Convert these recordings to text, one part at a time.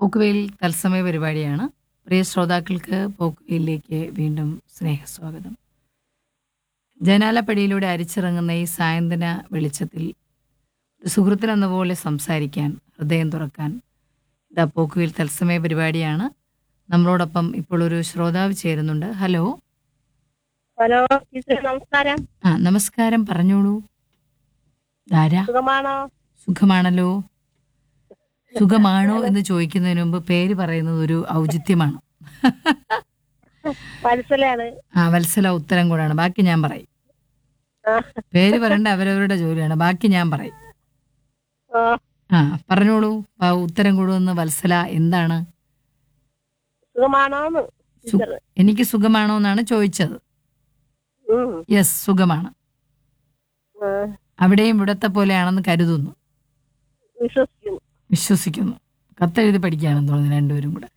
പോക്കുവെയിൽ തത്സമയ പരിപാടിയാണ് പ്രിയ ശ്രോതാക്കൾക്ക് പോക്കുവെയിലേക്ക് വീണ്ടും സ്നേഹസ്വാഗതം ജനാലപ്പടിയിലൂടെ അരിച്ചിറങ്ങുന്ന ഈ സായന്തന വെളിച്ചത്തിൽ ഒരു സുഹൃത്തിനെന്ന പോലെ സംസാരിക്കാൻ ഹൃദയം തുറക്കാൻ ഇതാ പോക്കുവെയിൽ തത്സമയ പരിപാടിയാണ് നമ്മളോടൊപ്പം ഇപ്പോൾ ഒരു ശ്രോതാവ് ചേരുന്നുണ്ട് ഹലോ ഹലോ ടീച്ചർ നമസ്കാരം ആ നമസ്കാരം പറഞ്ഞോളൂ ധാരാ സുഖമാണോ സുഖമാണല്ലോ സുഖമാണോ എന്ന് ചോദിക്കുന്നതിന് മുമ്പ് പേര് പറയുന്നത് ഒരു ഔചിത്യമാണ് മനസ്സിലാണ് ആ വത്സല ഉത്തരം കൂടാണ് ബാക്കി ഞാൻ പറയും ആ, പേര് പറയേണ്ട അവരവരുടെ ജോലിയാണ് ബാക്കി ഞാൻ പറയും ആ, ആ പറഞ്ഞോളൂ ആ, ഉത്തരം കൂടുമെന്ന് വത്സല എന്താണ് സുഖമാണോന്ന് സു- ടീച്ചർ എനിക്ക് സുഖമാണോ എന്നാണ് ചോദിച്ചത് ഉം, യെസ് സുഖമാണ് ആ, അവിടെയും ഇവിടത്തെ പോലെയാണെന്ന് കരുതുന്നു വിശ്വസിക്കുന്നു വിശ്വസിക്കുന്നു കത്തെഴുതി പഠിക്കുകയാണെന്ന് തോന്നുന്നു രണ്ടുപേരും കൂടെ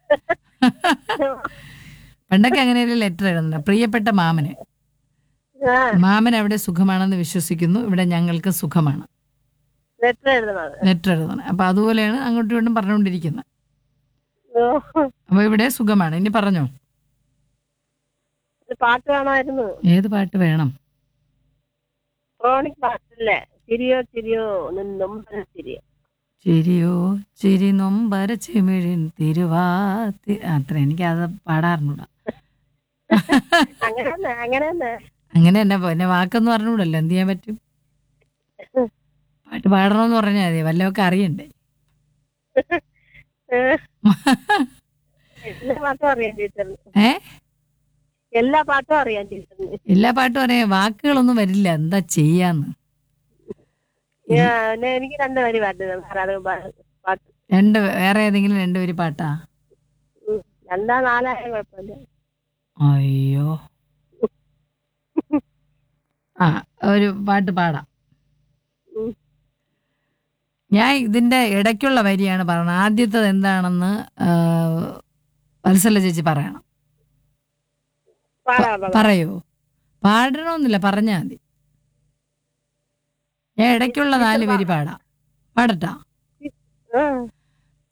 പണ്ടൊക്കെ അങ്ങനെയല്ലേ ലെറ്റർ എഴുതുന്നത് പ്രിയപ്പെട്ട മാമന് ആ മാമൻ അവിടെ സുഖമാണെന്ന് വിശ്വസിക്കുന്നു ഇവിടെ ഞങ്ങൾക്ക് സുഖമാണ് ലെറ്റർ എഴുതണത് ലെറ്റർ എഴുതണം അപ്പൊ അതുപോലെയാണ് അങ്ങോട്ടും ഇങ്ങോട്ടും പറഞ്ഞുകൊണ്ടിരിക്കുന്നത് ഓ, അപ്പൊ ഇവിടെ സുഖമാണ് ഇനി പറഞ്ഞോ ഒരു പാട്ട് കാണാമായിരുന്നു ഏത് പാട്ട് വേണം ക്രോണിക് പാട്ടല്ലേ ചിരിയോ ചിരിയോ നിന്നും ചിരിയോ ചിരിയോ ചിരി നൊമ്പര ചെമിഴിൻ തിരുവാത്തി അത്ര എനിക്ക് അത് പാടാറുണ്ടൂടാ അങ്ങനെ തന്നെ അങ്ങനെ തന്നെ അങ്ങനെ തന്നെ പിന്നെ വാക്കൊന്നും അറിഞ്ഞൂടല്ലോ എന്ത് ചെയ്യാൻ പറ്റും പാട്ട് പാടണമെന്ന് പറഞ്ഞാൽ മതി വല്ലതൊക്കെ അറിയണ്ടേ ഏ, എല്ലാ പാട്ടും അറിയാം ടീച്ചറിന് ഏ എല്ലാ പാട്ടും അറിയാം ടീച്ചറിന് എല്ലാ പാട്ടും അറിയാം വാക്കുകളൊന്നും വരില്ല എന്താ ചെയ്യാന്ന് ഞാൻ- എനിക്ക് രണ്ട് വരി പാട്ട് ധാരാളം പാ- പാട്ട് രണ്ട് വേറെ ഏതെങ്കിലും രണ്ടുപേര് പാട്ടാ ഉം, രണ്ടാ നാലായാലും കുഴപ്പമില്ല അയ്യോ ആ ഒരു പാട്ട് പാടാം ഉം. ഞാൻ ഇതിന്റെ ഇടയ്ക്കുള്ള വരിയാണ് പറയുന്നത് ആദ്യത്തത് എന്താണെന്ന് ആ, വത്സല ചേച്ചി പറയണം പാടാറുള്ളത് പറയോ പാടണമെന്നില്ല പറഞ്ഞാൽ മതി ഞാൻ ഇടയ്ക്കുള്ള നാല് വരി പാടാം പാടട്ടാ ആ,